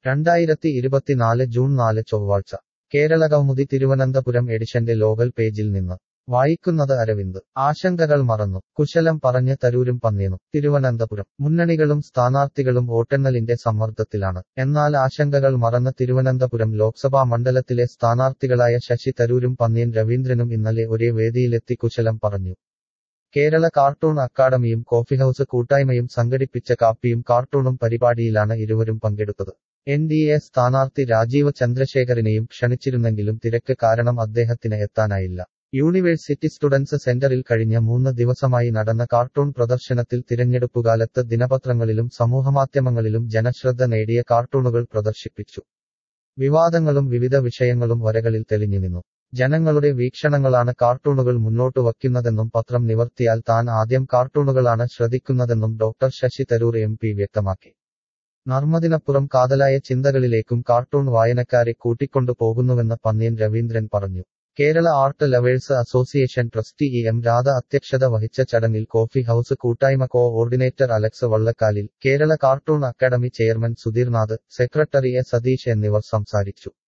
രണ്ടായിരത്തി ഇരുപത്തിനാല് ജൂൺ നാല് ചൊവ്വാഴ്ച കേരളകൗമുദി തിരുവനന്തപുരം എഡിഷന്റെ ലോകൽ പേജിൽ നിന്ന് വായിക്കുന്നത് അരവിന്ദ് ആശങ്കകൾ മറന്നു കുശലം പറഞ്ഞ് തരൂരും പന്നിയനും തിരുവനന്തപുരം മുന്നണികളും സ്ഥാനാർത്ഥികളും വോട്ടെണ്ണലിന്റെ സമ്മർദ്ദത്തിലാണ് എന്നാൽ ആശങ്കകൾ മറന്ന് തിരുവനന്തപുരം ലോക്സഭാ മണ്ഡലത്തിലെ സ്ഥാനാർത്ഥികളായ ശശി തരൂരും പന്നിയൻ രവീന്ദ്രനും ഇന്നലെ ഒരേ വേദിയിലെത്തി കുശലം പറഞ്ഞു കേരള കാർട്ടൂൺ അക്കാദമിയും കോഫി ഹൌസ് കൂട്ടായ്മയും സംഘടിപ്പിച്ച കാപ്പിയും കാർട്ടൂണും പരിപാടിയിലാണ് ഇരുവരും പങ്കെടുത്തത് എൻ ഡി എ സ്ഥാനാർത്ഥി രാജീവ് ചന്ദ്രശേഖറിനെയും ക്ഷണിച്ചിരുന്നെങ്കിലും തിരക്ക് കാരണം അദ്ദേഹത്തിന് എത്താനായില്ല യൂണിവേഴ്സിറ്റി സ്റ്റുഡൻസ് സെന്ററിൽ കഴിഞ്ഞ മൂന്ന് ദിവസമായി നടന്ന കാർട്ടൂൺ പ്രദർശനത്തിൽ തിരഞ്ഞെടുപ്പുകാലത്ത് ദിനപത്രങ്ങളിലും സമൂഹമാധ്യമങ്ങളിലും ജനശ്രദ്ധ നേടിയ കാർട്ടൂണുകൾ പ്രദർശിപ്പിച്ചു വിവാദങ്ങളും വിവിധ വിഷയങ്ങളും വരകളിൽ തെളിഞ്ഞു നിന്നു ജനങ്ങളുടെ വീക്ഷണങ്ങളാണ് കാർട്ടൂണുകൾ മുന്നോട്ട് വയ്ക്കുന്നതെന്നും പത്രം നിവർത്തിയാൽ താൻ ആദ്യം കാർട്ടൂണുകളാണ് ശ്രദ്ധിക്കുന്നതെന്നും doctor Shashi Tharoor M P വ്യക്തമാക്കി നർമ്മദിനപ്പുറം കാതലായ ചിന്തകളിലേക്കും കാർട്ടൂൺ വായനക്കാരെ കൂട്ടിക്കൊണ്ടു പോകുന്നുവെന്ന് പന്നിയൻ രവീന്ദ്രൻ പറഞ്ഞു Kerala art lovers association trustee E M Radha അധ്യക്ഷത വഹിച്ച ചടങ്ങിൽ കോഫി ഹൌസ് കൂട്ടായ്മ coordinator Alex Vallakkalil Kerala cartoon academy chairman Sudheernath secretary A Satheesh എന്നിവർ സംസാരിച്ചു